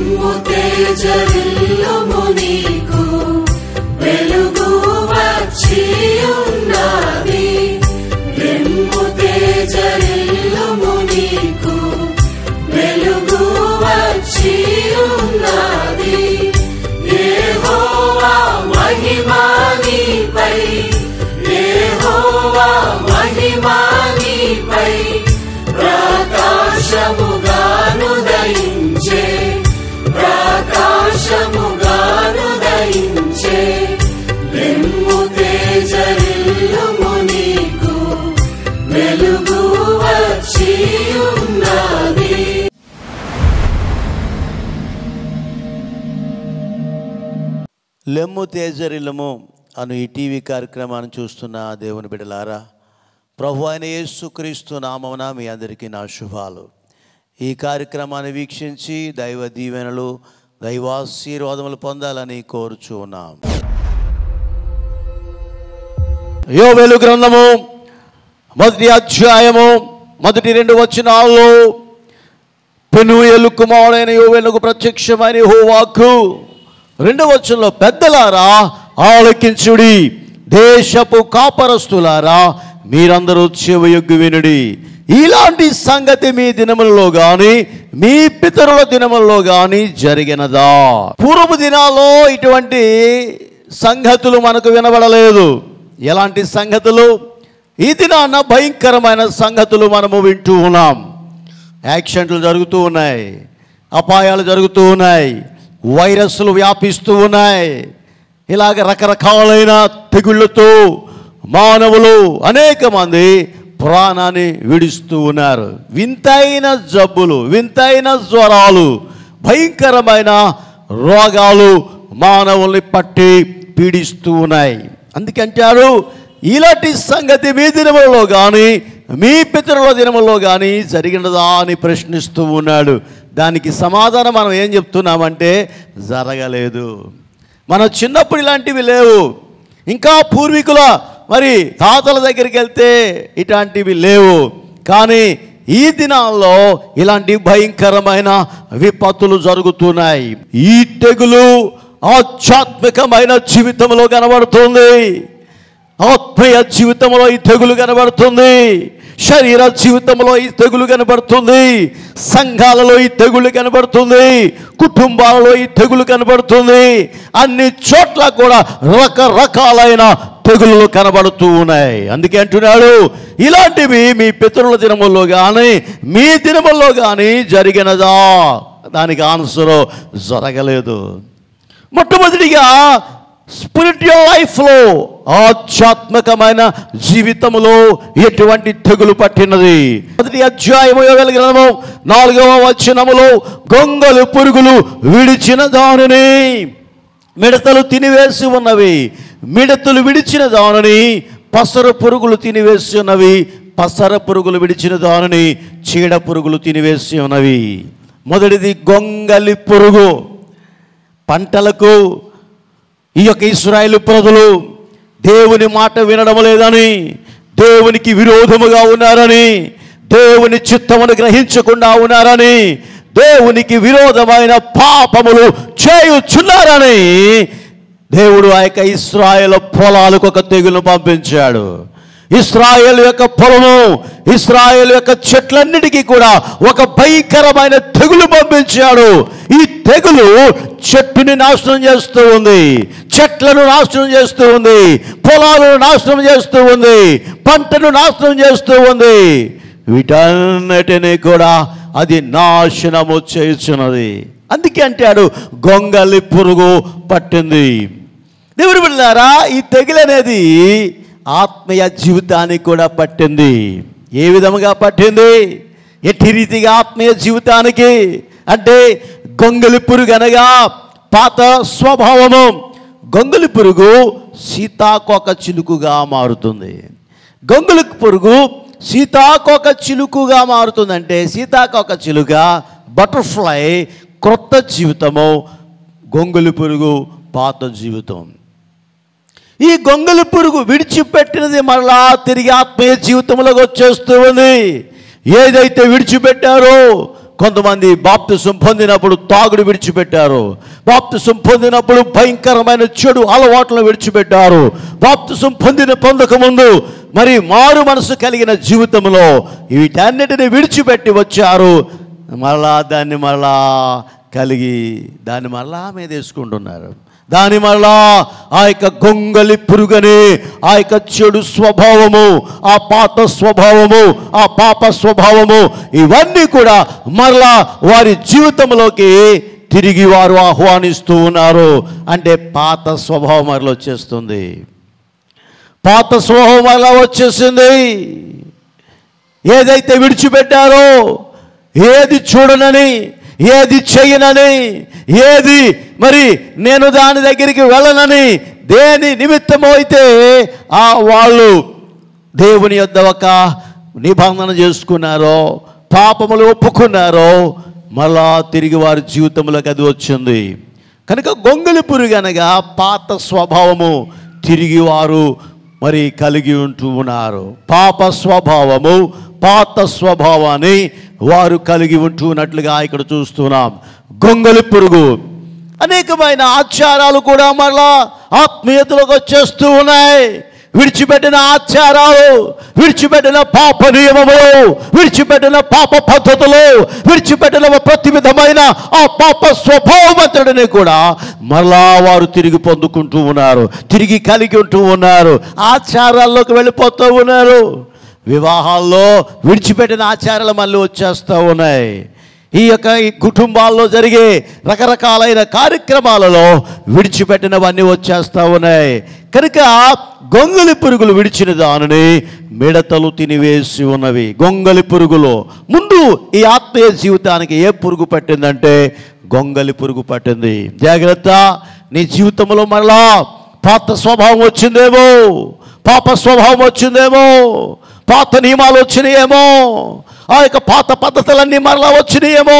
లెమ్ము తేజరిల్లుము నీకు వెలుగు వచ్చి ఉన్నది లెమ్ము తేజరిల్లుము నీకు వెలుగు వచ్చి ఉన్నది యెహోవా మహిమా నీపై యెహోవా మహిమా నీపై ప్రకాశముగాను దయించే ప్రకాశముగాను దయించే లెమ్ము తేజరిల్లుము నీకు వెలుగు వచ్చి ఉన్నది లెమ్ము తేజరిల్లము అను ఈ టీవీ కార్యక్రమాన్ని చూస్తున్న దేవుని బిడ్డలారా ప్రభు అయిన యేసుక్రీస్తు నామమున మీ అందరికీ నా శుభాలు ఈ కార్యక్రమాన్ని వీక్షించి దైవ దీవెనలు దైవాశీర్వాదములు పొందాలని కోరుచు ఉన్నాం యోవేలు గ్రంథము మొదటి అధ్యాయము మొదటి రెండు వచనాల్లో పెనుయేలు కుమారుడైన యోవేలకు ప్రత్యక్షమైన హోవాకు రెండవ వచనంలో పెద్దలారా ఆలకించుడి దేశపు కాపరస్తులారా మీరందరూ చెవయొగ్గు వినుడి ఇలాంటి సంగతి మీ దినములలో గాని మీ పితరుల దినములలో గాని జరిగినదా పూర్వపు దినాల్లో ఇటువంటి సంగతులు మనకు వినబడలేదు ఎలాంటి సంగతులు ఈ దినాన భయంకరమైన సంగతులు మనము వింటూ ఉన్నాం యాక్సిడెంట్లు జరుగుతూ ఉన్నాయి అపాయాలు జరుగుతూ ఉన్నాయి వైరస్లు వ్యాపిస్తూ ఉన్నాయి ఇలాగ రకరకాలైన తెగుళ్ళతో మానవులు అనేక మంది ప్రాణాన్ని విడుస్తూ ఉన్నారు వింతైన జబ్బులు వింతైన జ్వరాలు భయంకరమైన రోగాలు మానవుల్ని పట్టి పీడిస్తూ ఉన్నాయి అందుకంటారు ఇలాంటి సంగతి మీ దినములలో కానీ మీ పితరుల దినములలో కానీ జరిగినదా అని ప్రశ్నిస్తూ ఉన్నాడు దానికి సమాధానం మనం ఏం చెప్తున్నామంటే జరగలేదు మన చిన్నప్పుడు ఇలాంటివి లేవు ఇంకా పూర్వీకుల మరి తాతల దగ్గరికి వెళ్తే ఇట్లాంటివి లేవు కానీ ఈ దినాల్లో ఇలాంటి భయంకరమైన విపత్తులు జరుగుతున్నాయి ఈ తెగులు ఆధ్యాత్మికమైన జీవితంలో కనబడుతుంది ఆత్మీయ జీవితంలో ఈ తెగులు కనబడుతుంది శరీర జీవితంలో ఈ తెగులు కనబడుతుంది సంఘాలలో ఈ తెగులు కనబడుతుంది కుటుంబాలలో ఈ తెగులు కనబడుతుంది అన్ని చోట్ల కూడా రకరకాలైన తెగులు కనబడుతూ ఉన్నాయి అందుకే అంటున్నాడు ఇలాంటివి మీ పితరుల దినముల్లో కానీ మీ దినముల్లో కానీ జరిగినదా దానికి ఆన్సర్ జరగలేదు మొట్టమొదటిగా స్పిరిచువల్ లైఫ్లో ఆధ్యాత్మికమైన జీవితంలో ఎటువంటి తెగులు పట్టినది మొదటి అధ్యాయము యోవేలు గ్రంథము నాలుగవ వచనములో గొంగలు పురుగులు విడిచిన దానిని మిడతలు తినివేసి ఉన్నవి మిడతలు విడిచిన దానిని పసర పురుగులు తినివేసి ఉన్నవి పసర పురుగులు విడిచిన దానిని చీడ పురుగులు తినివేసి ఉన్నవి మొదటిది గొంగలి పురుగు పంటలకు ఈ యొక్క ఇస్రాయేల్ ప్రజలు దేవుని మాట వినడం లేదని దేవునికి విరోధముగా ఉన్నారని దేవుని చిత్తమును గ్రహించకుండా ఉన్నారని దేవునికి విరోధమైన పాపములు చేయుచున్నారని దేవుడు ఆ యొక్క ఇస్రాయేల్ పొలాలకు ఒక తెగులను పంపించాడు ఇస్రాయేల్ యొక్క పొలము ఇస్రాయేల్ యొక్క చెట్లన్నిటికీ కూడా ఒక భయంకరమైన తెగులు పంపించాడు ఈ తెగులు చెట్టుని నాశనం చేస్తూ ఉంది చెట్లను నాశనం చేస్తూ ఉంది పొలాలను నాశనం చేస్తూ ఉంది పంటను నాశనం చేస్తూ ఉంది వీటన్నిటినీ కూడా అది నాశనము చేయుచున్నది అందుకే అంటాడు గొంగలి పురుగు పట్టింది దేవుడు బిడ్డలారా ఈ తెగులు అనేది ఆత్మీయ జీవితానికి కూడా పట్టింది ఏ విధముగా పట్టింది ఎట్టి రీతిగా ఆత్మీయ జీవితానికి అంటే గొంగలి పురుగు అనగా పాత స్వభావము గొంగలి పురుగు సీతాకోక చిలుకుగా మారుతుంది గొంగలి పురుగు సీతాకోక చిలుకుగా మారుతుందంటే సీతాకోక చిలుక బటర్ఫ్లై క్రొత్త జీవితము గొంగలి పురుగు పాత జీవితం ఈ గొంగలి పురుగు విడిచిపెట్టినది మరలా తిరిగి ఆత్మీయ జీవితంలోకి వచ్చేస్తూ ఉంది ఏదైతే విడిచిపెట్టారో కొంతమంది బాప్తిసం పొందినప్పుడు తాగుడు విడిచిపెట్టారు బాప్తిసం పొందినప్పుడు భయంకరమైన చెడు అలవాట్లను విడిచిపెట్టారు బాప్తిసం పొందిన పొందకముందు మరి మారు మనసు కలిగిన జీవితంలో వీటన్నిటిని విడిచిపెట్టి వచ్చారు మళ్ళా దాన్ని మళ్ళా కలిగి దాన్ని మళ్ళా మీద వేసుకుంటున్నారు దాని మళ్ళా ఆ యొక్క గొంగలి పురుగని ఆ యొక్క చెడు స్వభావము ఆ పాత స్వభావము ఆ పాప స్వభావము ఇవన్నీ కూడా మరలా వారి జీవితంలోకి తిరిగి వారు ఆహ్వానిస్తూ ఉన్నారు అంటే పాత స్వభావం మరలా వచ్చేస్తుంది పాత స్వభావం మరలా వచ్చేసింది ఏదైతే విడిచిపెట్టారో ఏది చూడనని ఏది చేయనని ఏది మరి నేను దాని దగ్గరికి వెళ్ళనని దేని నిమిత్తమో అయితే ఆ వాళ్ళు దేవుని యొద్ద ఒక నిబంధన చేసుకున్నారో పాపములు ఒప్పుకున్నారో మళ్ళా తిరిగి వారి జీవితంలోకి అది వచ్చింది కనుక గొంగలి పురుగనగా పాత స్వభావము తిరిగి వారు మరి కలిగి ఉంటూ ఉన్నారు పాప స్వభావము పాత స్వభావాన్ని వారు కలిగి ఉంటున్నట్లుగా ఇక్కడ చూస్తున్నాం గొంగలి పురుగు అనేకమైన ఆచారాలు కూడా మళ్ళా ఆత్మీయతలోకి వచ్చేస్తూ ఉన్నాయి విడిచిపెట్టిన ఆచారాలు విడిచిపెట్టిన పాప నియమములు విడిచిపెట్టిన పాప పద్ధతులు విడిచిపెట్టిన ప్రతి విధమైన ఆ పాప స్వభావమంతుడిని కూడా మరలా వారు తిరిగి పొందుకుంటూ ఉన్నారు తిరిగి కలిగి ఉంటూ ఉన్నారు ఆచారాల్లోకి వెళ్ళిపోతూ ఉన్నారు వివాహాల్లో విడిచిపెట్టిన ఆచారాలు మళ్ళీ వచ్చేస్తూ ఉన్నాయి ఈ యొక్క ఈ కుటుంబాల్లో జరిగే రకరకాలైన కార్యక్రమాలలో విడిచిపెట్టినవన్నీ వచ్చేస్తూ ఉన్నాయి కనుక గొంగలి పురుగులు విడిచిన దానిని మిడతలు తినివేసి ఉన్నవి గొంగలి పురుగులు ముందు ఈ ఆత్మీయ జీవితానికి ఏ పురుగు పట్టిందంటే గొంగలి పురుగు పట్టింది జాగ్రత్త నీ జీవితంలో మరలా పాత స్వభావం వచ్చిందేమో పాప స్వభావం వచ్చిందేమో పాత నియమాలు వచ్చినాయేమో ఆ యొక్క పాత పద్ధతులన్నీ మరలా వచ్చినాయేమో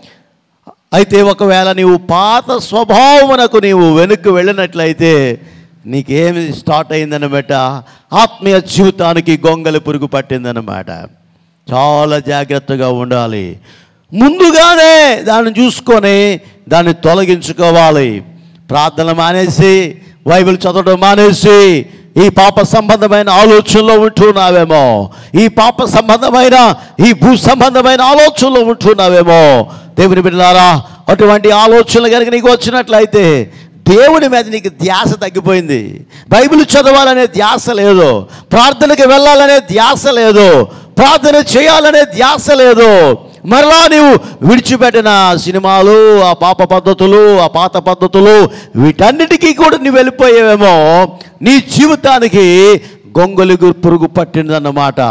అయితే ఒకవేళ నీవు పాత స్వభావమునకు నీవు వెనక్కి వెళ్ళినట్లయితే నీకేమి స్టార్ట్ అయిందన్నమాట ఆత్మీయ జీవితానికి గొంగలి పురుగు పట్టిందన్నమాట చాలా జాగ్రత్తగా ఉండాలి ముందుగానే దాన్ని చూసుకొని దాన్ని తొలగించుకోవాలి ప్రార్థన మానేసి బైబిల్ చదవడం మానేసి ఈ పాప సంబంధమైన ఆలోచనలో ఉంటున్నావేమో ఈ పాప సంబంధమైన ఈ భూ సంబంధమైన ఆలోచనలో ఉంటున్నావేమో దేవుని బిడ్డలారా అటువంటి ఆలోచనలు కనుక నీకు వచ్చినట్లయితే దేవుని మీద నీకు ధ్యాస తగ్గిపోయింది బైబిల్ చదవాలనే ధ్యాస లేదు ప్రార్థనకి వెళ్ళాలనే ధ్యాస లేదు ప్రార్థన చేయాలనే ధ్యాస లేదు మరలా నీవు విడిచిపెట్టిన సినిమాలు ఆ పాప పద్ధతులు ఆ పాత పద్ధతులు వీటన్నిటికీ కూడా నువ్వు వెళ్ళిపోయేవేమో నీ జీవితానికి గొంగలి గు- పురుగు పట్టిందన్నమాట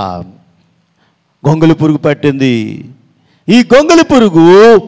గొంగలి పురుగు పట్టింది ఈ గొంగలి పురుగు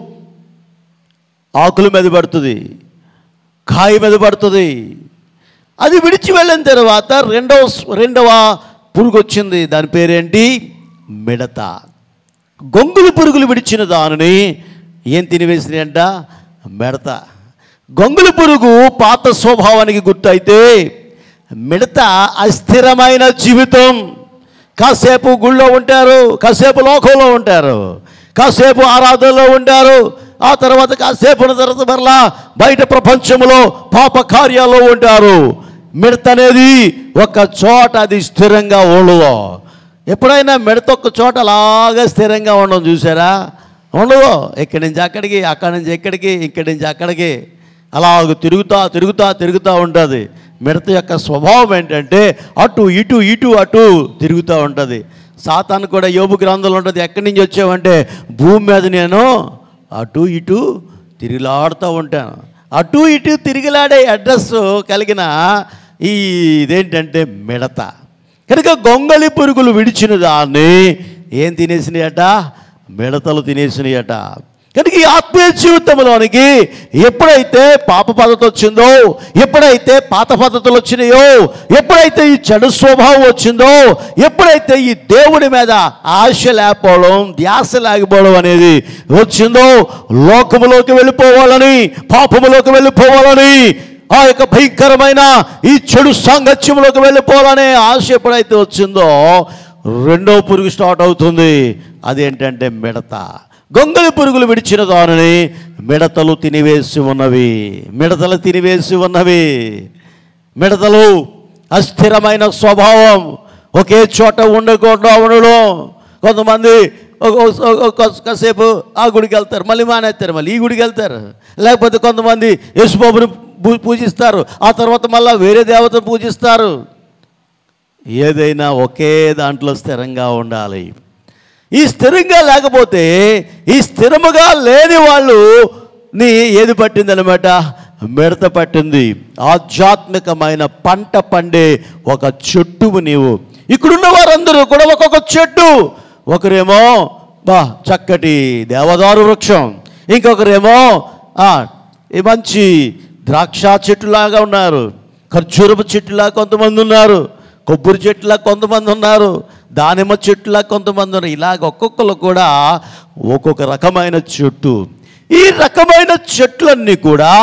ఆకుల మీద పడుతుంది కాయ మీద పడుతుంది అది విడిచి వెళ్ళిన తర్వాత రెండవ రెండవ పురుగు వచ్చింది దాని పేరేంటి మిడత గొంగులు పురుగులు విడిచిన దానిని ఏం తినివేసినాయంట మిడత గొంగుల పురుగు పాత స్వభావానికి గుర్తయితే మిడత అస్థిరమైన జీవితం కాసేపు గుళ్ళో ఉంటారు కాసేపు లోకంలో ఉంటారు కాసేపు ఆరాధనలో ఉంటారు ఆ తర్వాత కాసేపు ఉన్న తర్వాత మరలా బయట ప్రపంచంలో పాప కార్యాల్లో ఉంటారు మిడత అనేది ఒక చోట అది స్థిరంగా ఉండదు ఎప్పుడైనా మిడత ఒక చోట అలాగా స్థిరంగా ఉండడం చూసారా ఉండదు ఇక్కడి నుంచి అక్కడికి అక్కడి నుంచి ఎక్కడికి ఇక్కడి నుంచి అక్కడికి అలాగ తిరుగుతా తిరుగుతా తిరుగుతూ ఉంటుంది మిడత యొక్క స్వభావం ఏంటంటే అటు ఇటు ఇటు అటు తిరుగుతూ ఉంటుంది సాతాను కూడా యోబు గ్రంథంలో ఉంటుంది ఎక్కడి నుంచి వచ్చావంటే భూమి మీద నేను అటు ఇటు తిరిగిలాడుతూ ఉంటాను అటు ఇటు తిరిగిలాడే అడ్రస్ కలిగిన ఈ ఇదేంటంటే మిడత కనుక గొంగళి పురుగులు విడిచిన దాన్ని ఏం తినేసినాయట మిడతలు తినేసినాయట కనుక ఈ ఆత్మీయ జీవితంలోనికి ఎప్పుడైతే పాప పద్ధతి వచ్చిందో ఎప్పుడైతే పాత పద్ధతులు వచ్చినాయో ఎప్పుడైతే ఈ చెడు స్వభావం వచ్చిందో ఎప్పుడైతే ఈ దేవుని మీద ఆశ లేకపోవడం ధ్యాస లేకపోవడం అనేది వచ్చిందో లోకములోకి వెళ్ళిపోవాలని పాపములోకి వెళ్ళిపోవాలని ఆ యొక్క భయంకరమైన ఈ చెడు సాంగత్యంలోకి వెళ్ళిపోవాలనే ఆశ ఎప్పుడైతే వచ్చిందో రెండో పురుగు స్టార్ట్ అవుతుంది అదేంటంటే మిడత గొంగలి పురుగులు విడిచిన దానిని మిడతలు తినివేసి ఉన్నవి మిడతలు తినివేసి ఉన్నవి మిడతలు అస్థిరమైన స్వభావం ఒకే చోట ఉండకుండా ఉండడం కొంతమంది ఒక- ఒక- ఒక- కాసేపు ఆ గుడికి వెళ్తారు మళ్ళీ మానేస్తారు మళ్ళీ ఈ గుడికి వెళ్తారు లేకపోతే కొంతమంది యేసుబాబుని పూ- పూజిస్తారు ఆ తర్వాత మళ్ళీ వేరే దేవతను పూజిస్తారు ఏదైనా ఒకే దాంట్లో స్థిరంగా ఉండాలి ఈ స్థిరంగా లేకపోతే ఈ స్థిరముగా లేని వాళ్ళు నీ ఏది పట్టిందనమాట మిడత పట్టింది ఆధ్యాత్మికమైన పంట పండే ఒక చెట్టువు నీవు ఇక్కడున్న వారందరూ కూడా ఒక్కొక్క చెట్టు ఒకరేమో బా చక్కటి దేవదారు వృక్షం ఇంకొకరేమో ఆ, ఈ మంచి ద్రాక్ష చెట్టులాగా ఉన్నారు ఖర్జూరపు చెట్టులా కొంతమంది ఉన్నారు కొబ్బరి చెట్టులా కొంతమంది ఉన్నారు దానిమ్మ చెట్టులా కొంతమంది ఉన్నారు ఇలాగ ఒక్కొక్కరు కూడా ఒక్కొక్క రకమైన చెట్టు ఈ రకమైన చెట్లన్నీ కూడా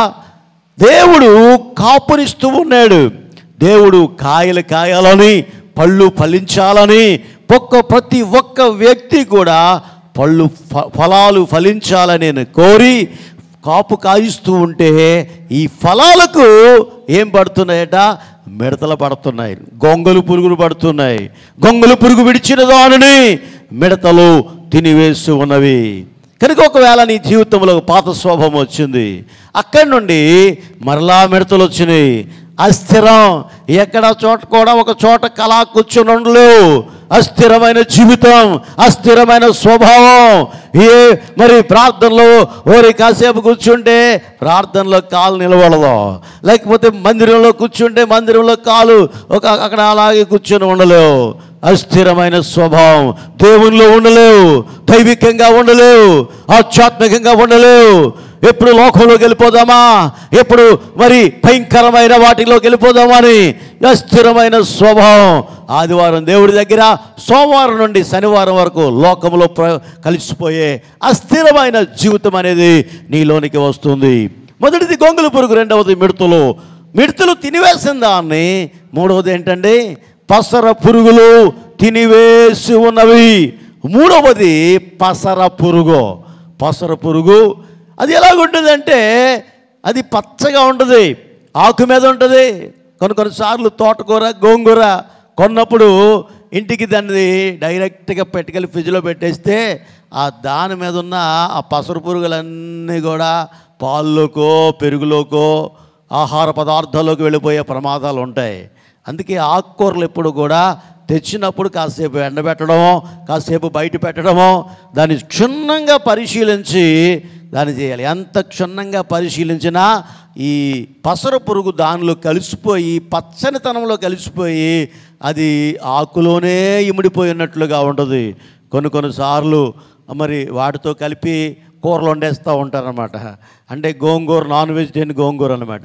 దేవుడు కాపునిస్తూ ఉన్నాడు దేవుడు కాయలు కాయాలని పళ్ళు ఫలించాలని ఒక్క ప్రతి ఒక్క వ్యక్తి కూడా పళ్ళు ఫ- ఫలాలు ఫలించాలని నేను కోరి కాపు కాయిస్తూ ఉంటే ఈ ఫలాలకు ఏం పడుతున్నాయట మిడతలు పడుతున్నాయి గొంగలు పురుగులు పడుతున్నాయి గొంగలు పురుగు విడిచిన దానిని మిడతలు తినివేస్తూ ఉన్నవి కనుక ఒకవేళ నీ జీవితంలో ఒక పాత స్వభావం వచ్చింది అక్కడి నుండి మరలా మిడతలు వచ్చినాయి అస్థిరం ఎక్కడ చోట కూడా ఒక చోట కళా కూర్చొని ఉండలేవు అస్థిరమైన జీవితం అస్థిరమైన స్వభావం ఏ మరి ప్రార్థనలో ఓరి కాసేపు కూర్చుంటే ప్రార్థనలో కాలు నిలబడదు లేకపోతే మందిరంలో కూర్చుంటే మందిరంలో కాలు ఒక అక్కడ అలాగే కూర్చొని ఉండలేవు అస్థిరమైన స్వభావం దేవునిలో ఉండలేవు దైవికంగా ఉండలేవు ఆధ్యాత్మికంగా ఉండలేవు ఎప్పుడు లోకంలోకి వెళ్ళిపోదామా ఎప్పుడు మరి భయంకరమైన వాటిలోకి వెళ్ళిపోదామా అని అస్థిరమైన స్వభావం ఆదివారం దేవుడి దగ్గర సోమవారం నుండి శనివారం వరకు లోకంలో ప్ర కలిసిపోయే అస్థిరమైన జీవితం అనేది నీలోనికి వస్తుంది మొదటిది గొంగుల పురుగు రెండవది మిడతలు మిడతలు తినివేసిన దాన్ని మూడవది ఏంటండి పసర పురుగులు తినివేసి ఉన్నవి మూడవది పసర పురుగు పసర పురుగు అది ఎలాగుంటుందంటే అది పచ్చగా ఉంటుంది ఆకు మీద ఉంటుంది కొన్ని కొన్నిసార్లు తోటకూర గోంగూర కొన్నప్పుడు ఇంటికి దాన్ని డైరెక్ట్గా పెట్టుకెళ్ళి ఫ్రిడ్జ్లో పెట్టేస్తే ఆ దాని మీద ఉన్న ఆ పసరు పురుగులన్నీ కూడా పాల్లోకో పెరుగులోకో ఆహార పదార్థాల్లోకి వెళ్ళిపోయే ప్రమాదాలు ఉంటాయి అందుకే ఆకుకూరలు ఎప్పుడు కూడా తెచ్చినప్పుడు కాసేపు ఎండబెట్టడమో కాసేపు బయట పెట్టడమో దాన్ని క్షుణ్ణంగా పరిశీలించి దాన్ని చేయాలి ఎంత క్షుణ్ణంగా పరిశీలించినా ఈ పసరు పురుగు దానిలో కలిసిపోయి పచ్చనితనంలో కలిసిపోయి అది ఆకులోనే ఇమిడిపోయి ఉన్నట్లుగా ఉంటుంది కొన్ని కొన్నిసార్లు మరి వాటితో కలిపి కూరలు వండేస్తూ ఉంటారనమాట అంటే గోంగూర నాన్ వెజిటేరియన్ గోంగూర అనమాట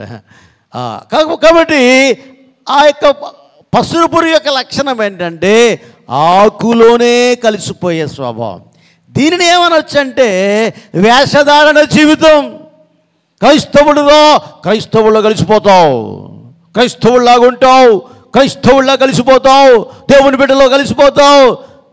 కాబట్టి ఆ యొక్క పసురు పురుగు యొక్క లక్షణం ఏంటంటే ఆకులోనే కలిసిపోయే స్వభావం దీనిని ఏమనొచ్చంటే వేషధారణ జీవితం క్రైస్తవుడుగా క్రైస్తవుల్లో కలిసిపోతావు క్రైస్తవుల్లాగా ఉంటావు క్రైస్తవుల్లా కలిసిపోతావు దేవుని బిడ్డలో కలిసిపోతావు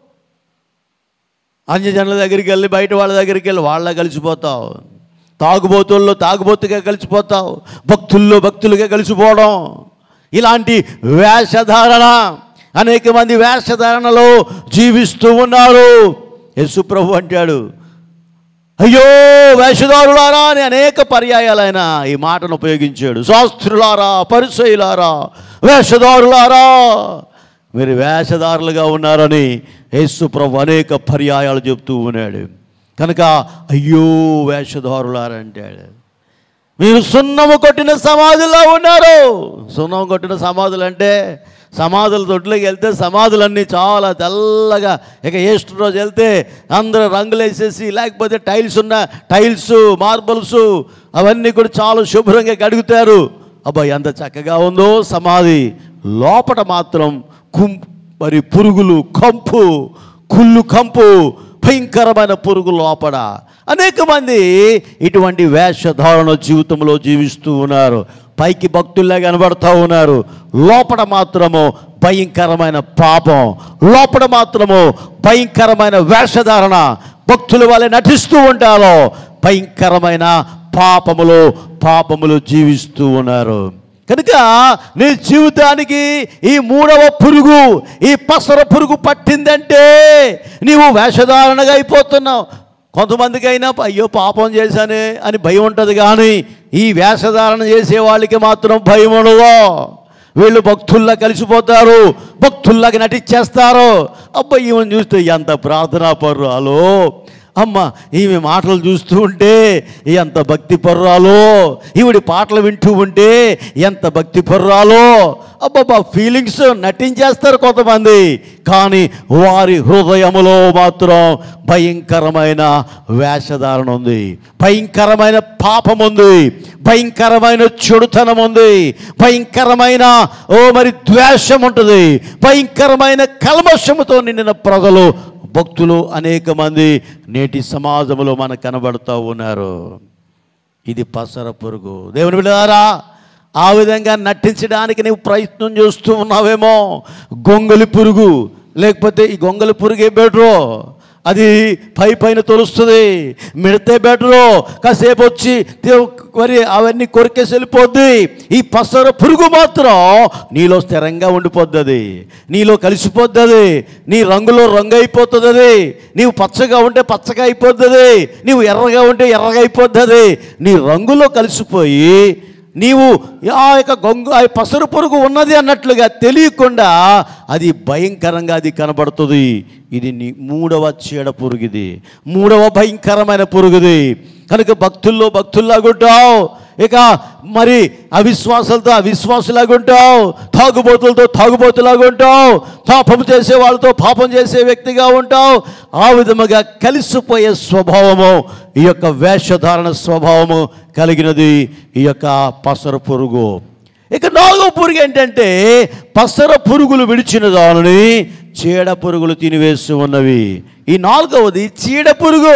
అన్యజనుల దగ్గరికి వెళ్ళి బయట వాళ్ళ దగ్గరికి వెళ్ళి వాళ్ళ కలిసిపోతావు తాగుబోతుల్లో తాగుబోతుగా కలిసిపోతావు భక్తుల్లో భక్తులుగా కలిసిపోవడం ఇలాంటి వేషధారణ అనేక మంది వేషధారణలో జీవిస్తూ ఉన్నారు యేసు ప్రభు అంటాడు అయ్యో వేషధారులారా అని అనేక పర్యాయాలు ఆయన ఈ మాటను ఉపయోగించాడు శాస్త్రులారా పరిచయులారా వేషధారులారా మీరు వేషధారులుగా ఉన్నారని యేసు ప్రభు అనేక పర్యాయాలు చెప్తూ ఉన్నాడు కనుక అయ్యో వేషధారులారా అంటాడు మీరు సున్నము కొట్టిన సమాధుల్లో ఉన్నారు సున్నము కొట్టిన సమాధులు అంటే సమాధుల దొడ్లోకి వెళ్తే సమాధులన్నీ చాలా తెల్లగా ఇక ఏస్ట్ రోజు వెళ్తే అందరూ రంగులు వేసేసి లేకపోతే టైల్స్ ఉన్న టైల్స్ మార్బల్స్ అవన్నీ కూడా చాలా శుభ్రంగా కడుగుతారు అబ్బా ఎంత చక్కగా ఉందో సమాధి లోపట మాత్రం కుం మరి పురుగులు కంపు కుళ్ళు కంపు భయంకరమైన పురుగు లోపల అనేక మంది ఇటువంటి వేషధారణ జీవితంలో జీవిస్తూ ఉన్నారు పైకి భక్తుల్లా కనబడుతూ ఉన్నారు లోపల మాత్రము భయంకరమైన పాపం లోపల మాత్రము భయంకరమైన వేషధారణ భక్తుల వలె నటిస్తూ ఉంటారో భయంకరమైన పాపములు పాపములు జీవిస్తూ ఉన్నారు కనుక నీ జీవితానికి ఈ మూడవ పురుగు ఈ పసర పురుగు పట్టిందంటే నీవు వేషధారణగా అయిపోతున్నావు కొంతమందికి అయినా అయ్యో పాపం చేశానే అని భయం ఉంటుంది కానీ ఈ వేషధారణ చేసే వాళ్ళకి మాత్రం భయం ఉండదు వీళ్ళు భక్తుల్లా కలిసిపోతారు భక్తుల్లాగా నటించేస్తారు అబ్బా ఈమెను చూస్తే ఎంత ప్రార్థనా పర్రాలో అమ్మ ఈమె మాటలు చూస్తూ ఉంటే ఎంత భక్తి పర్రాలో ఈవిడి పాటలు వింటూ ఉంటే ఎంత భక్తి పర్రాలో అబ్బబ్బా ఫీలింగ్స్ నటించేస్తారు కొంతమంది కానీ వారి హృదయములో మాత్రం భయంకరమైన వేషధారణ ఉంది భయంకరమైన పాపం ఉంది భయంకరమైన చెడుతనం ఉంది భయంకరమైన ఓ మరి ద్వేషం ఉంటుంది భయంకరమైన కల్మషముతో నిండిన ప్రజలు భక్తులు అనేక మంది నేటి సమాజంలో మనకు కనబడుతూ ఉన్నారు ఇది పసర పురుగు దేవుని బిడ్డారా ఆ విధంగా నటించడానికి నీవు ప్రయత్నం చేస్తూ ఉన్నావేమో గొంగలి పురుగు లేకపోతే ఈ గొంగలి పురుగే బెటరు అది పై పైన తొలుస్తుంది మిడతే బెటరు కాసేపు వచ్చి తే- మరి అవన్నీ కొరికేసి వెళ్ళిపోద్ది ఈ పసర పురుగు మాత్రం నీలో స్థిరంగా ఉండిపోద్ది అది నీలో కలిసిపోద్ది అది నీ రంగులో రంగు అయిపోతుంది అది నీవు పచ్చగా ఉంటే పచ్చగా అయిపోద్ది అది నీవు ఎర్రగా ఉంటే ఎర్రగా అయిపోద్ది అది నీ రంగులో కలిసిపోయి నీవు ఆ యొక్క గొంగు ఆ పసరు పురుగు ఉన్నది అన్నట్లుగా తెలియకుండా అది భయంకరంగా అది కనబడుతుంది ఇది నీ మూడవ చీడ పురుగిది మూడవ భయంకరమైన పురుగుది కనుక భక్తుల్లో భక్తుల్లాగుంటావు ఇక మరి అవిశ్వాసాలతో అవిశ్వాసులాగుంటావు తాగుబోతులతో తాగుబోతులాగుంటావు పాపం చేసే వాళ్ళతో పాపం చేసే వ్యక్తిగా ఉంటావు ఆ విధముగా కలిసిపోయే స్వభావము ఈ యొక్క వేషధారణ స్వభావము కలిగినది ఈ యొక్క పసర పురుగు ఇక నాలుగో పురుగు ఏంటంటే పసర పురుగులు విడిచిన దానిని చీడ పురుగులు తినివేస్తూ ఉన్నవి ఈ నాలుగవది చీడ పురుగు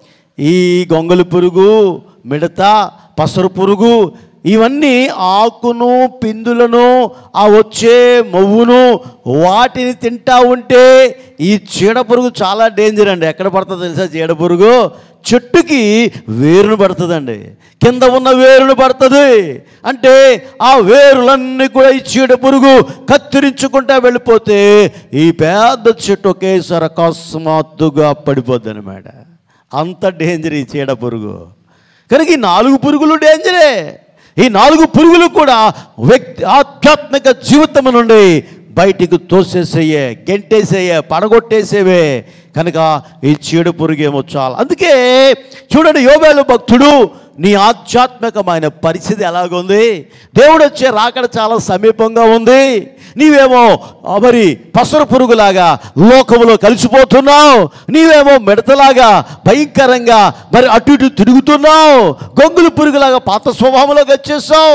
ఈ గొంగలి పురుగు మిడత పసరు పురుగు ఇవన్నీ ఆకును పిందులను ఆ వచ్చే మొవ్వును వాటిని తింటా ఉంటే ఈ చీడ పురుగు చాలా డేంజర్ అండి ఎక్కడ పడుతుందో తెలుసా చీడ పురుగు చెట్టుకి వేరును పడుతుందండి కింద ఉన్న వేరును పడుతుంది అంటే ఆ వేరులన్నీ కూడా ఈ చీడ పురుగు కత్తిరించుకుంటా వెళ్ళిపోతే ఈ పెద్ద చెట్టు ఒకేసారి అకస్మాత్తుగా పడిపోద్ది అనమాట అంత డేంజర్ ఈ చీడ పురుగు కనుక ఈ నాలుగు పురుగులు డేంజరే ఈ నాలుగు పురుగులు కూడా వ్యక్తి ఆధ్యాత్మిక జీవితం నుండి బయటికి తోసేసేయే గెంటేసేయే పడగొట్టేసేవే కనుక ఈ చీడ పురుగేమో చాలా అందుకే చూడండి యోగాలు భక్తుడు నీ ఆధ్యాత్మికమైన పరిస్థితి ఎలాగుంది దేవుడు వచ్చే రాకడ చాలా సమీపంగా ఉంది నీవేమో ఆ మరి పసరు పురుగులాగా లోకములో కలిసిపోతున్నావు నీవేమో మిడతలాగా భయంకరంగా మరి అటు ఇటు తిరుగుతున్నావు గొంగులు పురుగులాగా పాత స్వభావంలోకి వచ్చేసావు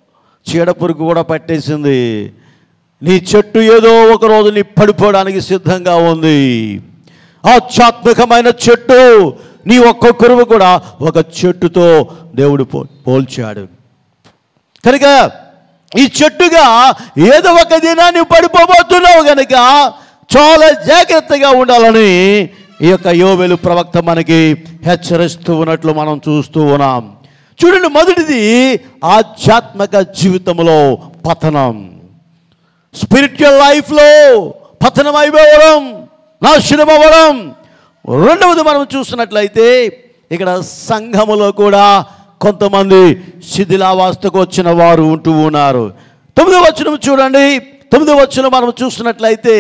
చీడ పురుగు కూడా పట్టేసింది నీ చెట్టు ఏదో ఒక రోజు నీ పడిపోవడానికి సిద్ధంగా ఉంది ఆధ్యాత్మికమైన చెట్టు నీ ఒక్కొక్కరు కూడా ఒక చెట్టుతో దేవుడు పో పోల్చాడు కనుక ఈ చెట్టుగా ఏదో ఒక దినాన్ని పడిపోబోతున్నావు కనుక చాలా జాగ్రత్తగా ఉండాలని ఈ యొక్క యోబెలు ప్రవక్త మనకి హెచ్చరిస్తూ ఉన్నట్లు మనం చూస్తూ ఉన్నాం చూడండి మొదటిది ఆధ్యాత్మిక జీవితంలో పతనం స్పిరిచువల్ లైఫ్లో పతనం అయిపోవడం నాశనం అవ్వడం రెండవది మనం చూసినట్లయితే ఇక్కడ సంఘములో కూడా కొంతమంది శిథిలావాస్తకు వచ్చిన వారు ఉంటూ ఉన్నారు తొమ్మిదో వచనం చూడండి తొమ్మిదో వచనం మనం చూసినట్లయితే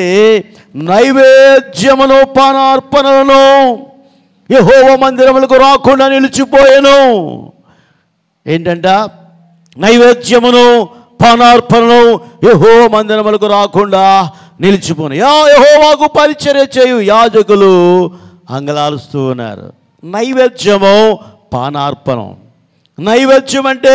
నైవేద్యమును పానార్పణలను యెహోవా మందిరములకు రాకుండా నిలిచిపోయాను ఏంటంట నైవేద్యమును పానార్పణను యహో మందిరములకు రాకుండా నిలిచిపోను యా యహోవాకు పరిచర్య చేయు యాజకులు అంగలాలుస్తూ ఉన్నారు నైవేద్యము పానార్పణం నైవేద్యం అంటే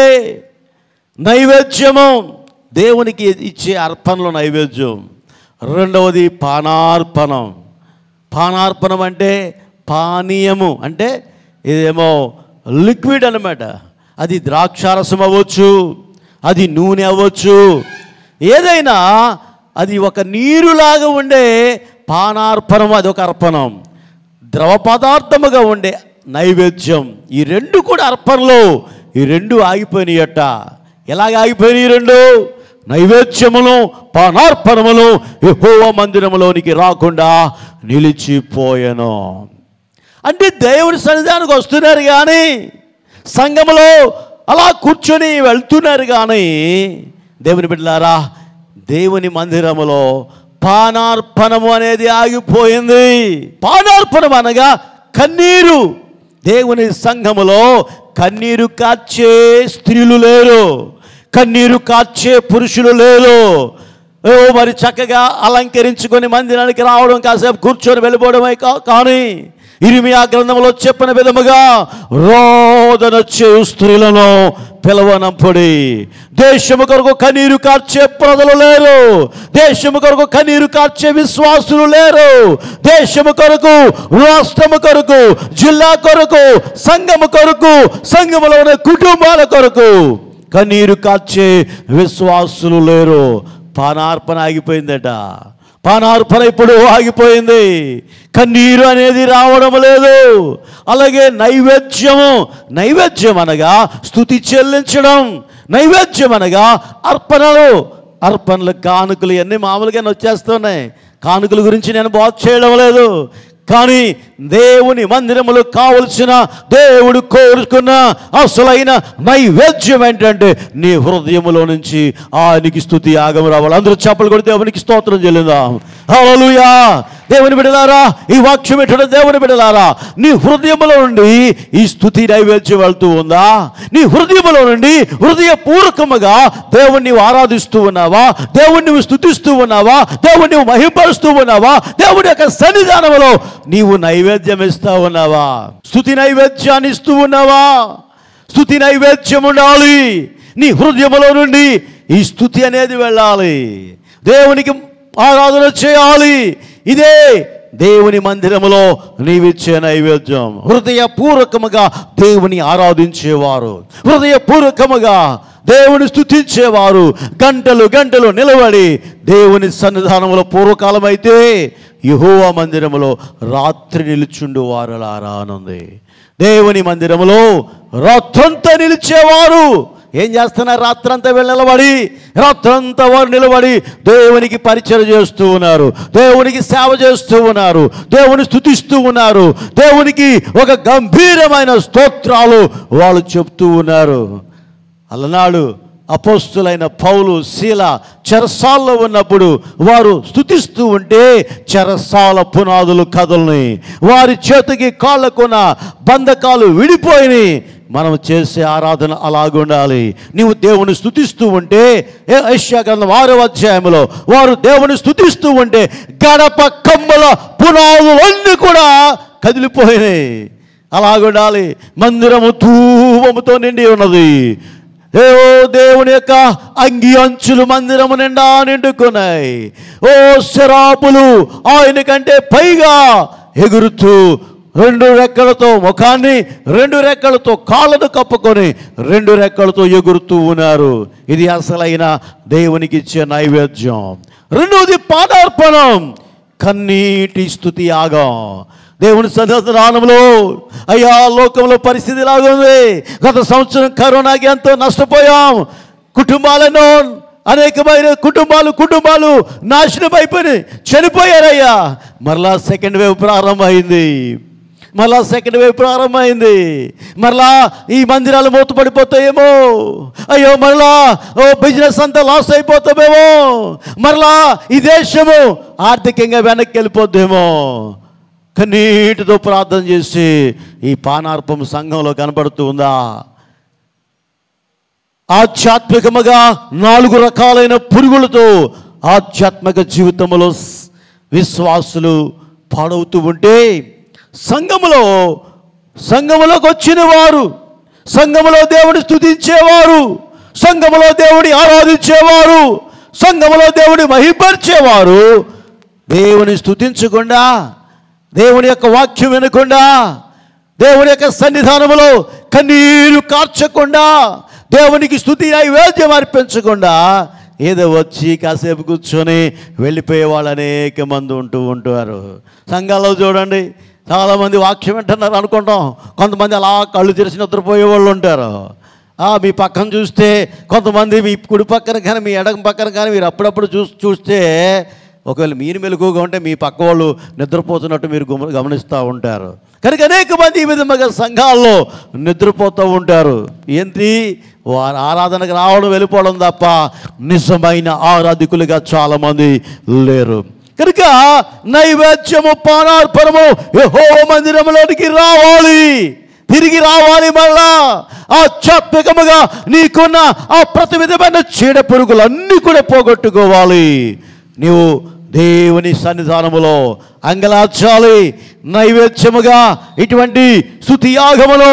నైవేద్యము దేవునికి ఇచ్చే అర్పణలో నైవేద్యం రెండవది పానార్పణం పానార్పణం అంటే పానీయము అంటే ఇదేమో లిక్విడ్ అనమాట అది ద్రాక్షారసం అవ్వచ్చు అది నూనె అవ్వచ్చు ఏదైనా అది ఒక నీరులాగా ఉండే పానార్పణం అది ఒక అర్పణం ద్రవ పదార్థముగా ఉండే నైవేద్యం ఈ రెండు కూడా అర్పణలో ఈ రెండు ఆగిపోయినాయట ఎలాగ ఆగిపోయినాయి ఈ రెండు నైవేద్యములు పానార్పణములు యెహోవా మందిరములోనికి రాకుండా నిలిచిపోయాను అంటే దేవుని సన్నిధానికి వస్తున్నారు కానీ సంఘములో అలా కూర్చొని వెళ్తున్నారు కానీ దేవుని బిడ్డలారా దేవుని మందిరములో పానార్పణము అనేది ఆగిపోయింది పానార్పణం అనగా కన్నీరు దేవుని సంఘములో కన్నీరు కార్చే స్త్రీలు లేరు కన్నీరు కార్చే పురుషులు లేరు ఓ మరి చక్కగా అలంకరించుకొని మందిరానికి రావడం కాసేపు కూర్చొని వెళ్ళిపోవడమే కా- కానీ ఇరిమియా గ్రంథంలో చెప్పిన విధముగా రోదన చేయు స్త్రీలను పిలవనంపుడి దేశము కొరకు కన్నీరు కార్చే ప్రజలు లేరు దేశము కొరకు కన్నీరు కార్చే విశ్వాసులు లేరు దేశము కొరకు రాష్ట్రము కొరకు జిల్లా కొరకు సంఘము కొరకు సంఘములో ఉన్న కుటుంబాల కొరకు కన్నీరు కార్చే విశ్వాసులు లేరు పానార్పణ ఆగిపోయిందట పానార్పణ ఇప్పుడు ఆగిపోయింది కన్నీరు అనేది రావడం లేదు అలాగే నైవేద్యము నైవేద్యం అనగా స్థుతి చెల్లించడం నైవేద్యం అనగా అర్పణలు అర్పణలు కానుకలు ఇవన్నీ మామూలుగానే వచ్చేస్తున్నాయి కానుకల గురించి నేను బాధ చేయడం లేదు కానీ దేవుని మందిరములు కావలసిన దేవుడు కోరుకున్న అసలైన నైవేద్యం ఏంటంటే నీ హృదయములో నుంచి ఆయనకి స్థుతి యాగం రావాలి అందరూ చెప్పలు కూడా దేవునికి స్తోత్రం చెల్లిందాం హల్లెలూయా దేవుని బిడలారా ఈ వాక్యం పెట్టడం దేవుని బిడలారా నీ హృదయములో నుండి ఈ స్థుతి నైవేద్యం వెళ్తూ ఉందా నీ హృదయములో నుండి హృదయపూర్వకముగా దేవుణ్ణి నీవు ఆరాధిస్తూ ఉన్నావా దేవుణ్ణి నువ్వు స్థుతిస్తూ ఉన్నావా దేవుణ్ణి నువ్వు మహింపరుస్తూ ఉన్నావా దేవుని యొక్క సన్నిధానంలో నీవు నైవేద్యం ఇస్తా ఉన్నావా స్థుతి నైవేద్యాన్ని ఇస్తూ ఉన్నావా స్థుతి నైవేద్యం ఉండాలి నీ హృదయములో నుండి ఈ స్థుతి అనేది వెళ్ళాలి దేవునికి ఆరాధన చేయాలి ఇదే దేవుని మందిరములో నీవిచ్చే నైవేద్యం హృదయపూర్వకముగా దేవుని ఆరాధించేవారు హృదయపూర్వకముగా దేవుని స్తుతించేవారు గంటలు గంటలు నిలబడి దేవుని సన్నిధానంలో పూర్వకాలం అయితే యహోవా మందిరములో రాత్రి నిలుచుండు వారు రానుంది దేవుని మందిరములో రాత్రంతా నిలిచేవారు ఏం చేస్తున్నారు రాత్రంతా వీళ్ళు నిలబడి రాత్రంతా వారు నిలబడి దేవునికి పరిచయం చేస్తూ ఉన్నారు దేవునికి సేవ చేస్తూ ఉన్నారు దేవుని స్థుతిస్తూ ఉన్నారు దేవునికి ఒక గంభీరమైన స్తోత్రాలు వాళ్ళు చెప్తూ ఉన్నారు అలనాడు అపోస్తులైన పౌలు శీల చెరసాల్లో ఉన్నప్పుడు వారు స్థుతిస్తూ ఉంటే చెరసాల పునాదులు కదలని వారి చేతికి కాళ్ళకున్న బంధకాలు విడిపోయినాయి మనం చేసే ఆరాధన అలాగుండాలి నీవు దేవుని స్థుతిస్తూ ఉంటే ఏ ఐశ్యా గ్రంథం ఆరో అధ్యాయంలో వారు దేవుని స్థుతిస్తూ ఉంటే గడప కమ్మల పునాదులన్నీ కూడా కదిలిపోయినాయి అలాగుండాలి మందిరము ధూమముతో నిండి ఉన్నది ఏ ఓ దేవుని యొక్క అంగి అంచులు మందిరము నిండా నిండుకున్నాయి ఓ శరాపులు ఆయన కంటే పైగా ఎగురుతూ రెండు రెక్కలతో ముఖాన్ని రెండు రెక్కలతో కాళ్ళను కప్పుకొని రెండు రెక్కలతో ఎగురుతూ ఉన్నారు ఇది అసలైన దేవునికి ఇచ్చే నైవేద్యం రెండవది పాదార్పణం కన్నీటి స్థుతి యాగం దేవుని సన్నిధానంలో అయ్యా లోకంలో పరిస్థితి ఇలాగుంది గత సంవత్సరం కరోనాకి ఎంతో నష్టపోయాం కుటుంబాలను అనేకమైన కుటుంబాలు కుటుంబాలు నాశనం అయిపోయినాయి చనిపోయారయ్యా మరలా సెకండ్ వేవ్ ప్రారంభమైంది మరలా సెకండ్ వేవ్ ప్రారంభమైంది మరలా ఈ మందిరాలు మూతపడిపోతాయేమో అయ్యో మరలా ఓ బిజినెస్ అంతా లాస్ అయిపోతామేమో మరలా ఈ దేశము ఆర్థికంగా వెనక్కి వెళ్ళిపోద్దేమో కన్నీటితో ప్రార్థన చేసి ఈ పానార్పం సంఘంలో కనపడుతూ ఉందా ఆధ్యాత్మికముగా నాలుగు రకాలైన పురుగులతో ఆధ్యాత్మిక జీవితంలో స్- విశ్వాసులు పాడవుతూ ఉంటే సంఘములో సంఘములోకి వచ్చిన వారు సంఘములో దేవుని స్తుతించేవారు సంఘములో దేవుని ఆరాధించేవారు సంఘములో దేవుని మహిపరిచేవారు దేవుని స్తుతించకుండా దేవుని యొక్క వాక్యం వినకుండా దేవుని యొక్క సన్నిధానములో కన్నీరు కార్చకుండా దేవునికి స్థుతి నైవేద్యం అర్పించకుండా ఏదో వచ్చి కాసేపు కూర్చొని వెళ్ళిపోయే వాళ్ళు అనేక మంది ఉంటూ ఉంటారు సంఘాల్లో చూడండి చాలామంది వాక్యం వింటున్నారు అనుకుంటాం కొంతమంది అలా కళ్ళు తెరిచి నిద్రపోయే వాళ్ళు ఉంటారు ఆ, మీ పక్కన చూస్తే కొంతమంది మీ కుడి పక్కన కానీ మీ ఎడమ పక్కన కానీ మీరు అప్పుడప్పుడు చూ చూస్తే ఒకవేళ మీరు మెలకుగా ఉంటే మీ పక్క వాళ్ళు నిద్రపోతున్నట్టు మీరు గమ గమనిస్తూ ఉంటారు కనుక అనేక మంది ఈ విధంగా సంఘాల్లో నిద్రపోతూ ఉంటారు ఏంటి వారు ఆరాధనకు రావడం వెళ్ళిపోవడం తప్ప నిజమైన ఆరాధికులుగా చాలామంది లేరు కనుక నైవేద్యము పానార్పణము యెహోవా మందిరంలోనికి రావాలి తిరిగి రావాలి మళ్ళా ఆధ్యాత్మికముగా నీకున్న ఆ ప్రతి విధమైన చీడ పురుగులన్నీ కూడా పోగొట్టుకోవాలి నీవు దేవుని సన్నిధానములో అంగలార్చాలి నైవేద్యముగా ఇటువంటి స్థుతియాగమును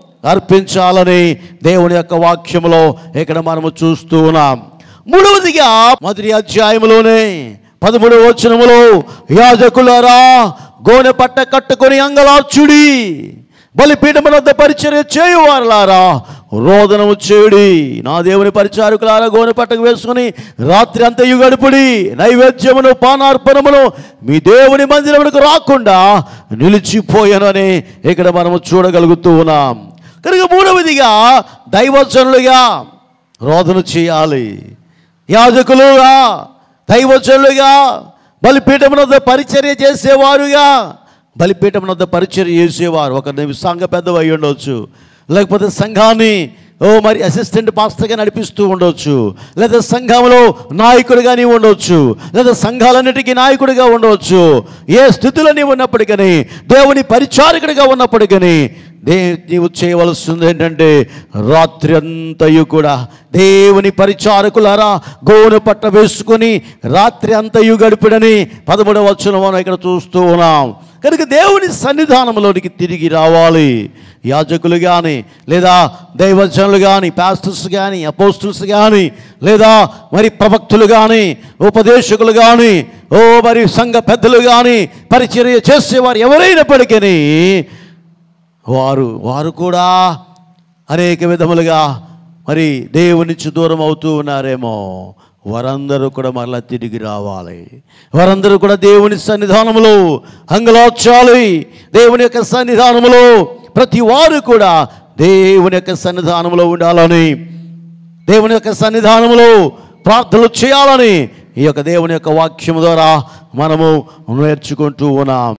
అర్పించాలని దేవుని యొక్క వాక్యములో ఇక్కడ మనము చూస్తూ ఉన్నాం మూడవదిగా మొదటి అధ్యాయములోనే పదమూడవ వచనములో యాజకులారా గోనె పట్ట కట్టుకొని అంగలార్చుడి బలిపీఠమున వద్ద పరిచర్య చేయువారులారా రోదనము చేయుడి నా దేవుని పరిచారకులారా గోనె పట్టకు వేసుకుని రాత్రి అంతయు గడుపుడి నైవేద్యమును పానార్పణమును మీ దేవుని మందిరమునకు రాకుండా నిలిచిపోయానని ఇక్కడ మనము చూడగలుగుతూ ఉన్నాం కనుక మూడవదిగా దైవజనులుగా రోదన చేయాలి యాజకులుగా దైవజనులుగా బలిపీఠమున వద్ద పరిచర్య చేసేవారుగా బలిపీఠం వద్ద పరిచర్య చేసేవారు ఒక సంఘ పెద్దవి అయి ఉండవచ్చు లేకపోతే సంఘాన్ని ఓ మరి అసిస్టెంట్ పాస్టర్గా నడిపిస్తూ ఉండవచ్చు లేదా సంఘంలో నాయకుడిగా నీవు ఉండవచ్చు లేదా సంఘాలన్నిటికీ నాయకుడిగా ఉండవచ్చు ఏ స్థితిలో నీవు ఉన్నప్పటికీ దేవుని పరిచారకుడిగా ఉన్నప్పటికీ దే నీవు చేయవలసింది ఏంటంటే రాత్రి అంతయు కూడా దేవుని పరిచారకులారా గోను పట్ట వేసుకొని రాత్రి అంతయు గడిపిడని పదమూడవ వచ్చిన మనం ఇక్కడ చూస్తూ ఉన్నాం కనుక దేవుని సన్నిధానంలోనికి తిరిగి రావాలి యాజకులు కానీ లేదా దైవజనులు కానీ పాస్టర్స్ కానీ అపోస్టల్స్ కానీ లేదా మరి ప్రవక్తులు కానీ ఉపదేశకులు కానీ ఓ మరి సంఘ పెద్దలు కానీ పరిచర్య చేసేవారు ఎవరైనప్పటికీ వారు వారు కూడా అనేక విధములుగా మరి దేవుని నుంచి దూరం అవుతూ ఉన్నారేమో వారందరూ కూడా మరలా తిరిగి రావాలి వారందరూ కూడా దేవుని సన్నిధానములో అంగలార్చాలి దేవుని యొక్క సన్నిధానములో ప్రతి వారు కూడా దేవుని యొక్క సన్నిధానంలో ఉండాలని దేవుని యొక్క సన్నిధానములో ప్రార్థనలు చేయాలని ఈ యొక్క దేవుని యొక్క వాక్యము ద్వారా మనము నేర్చుకుంటూ ఉన్నాం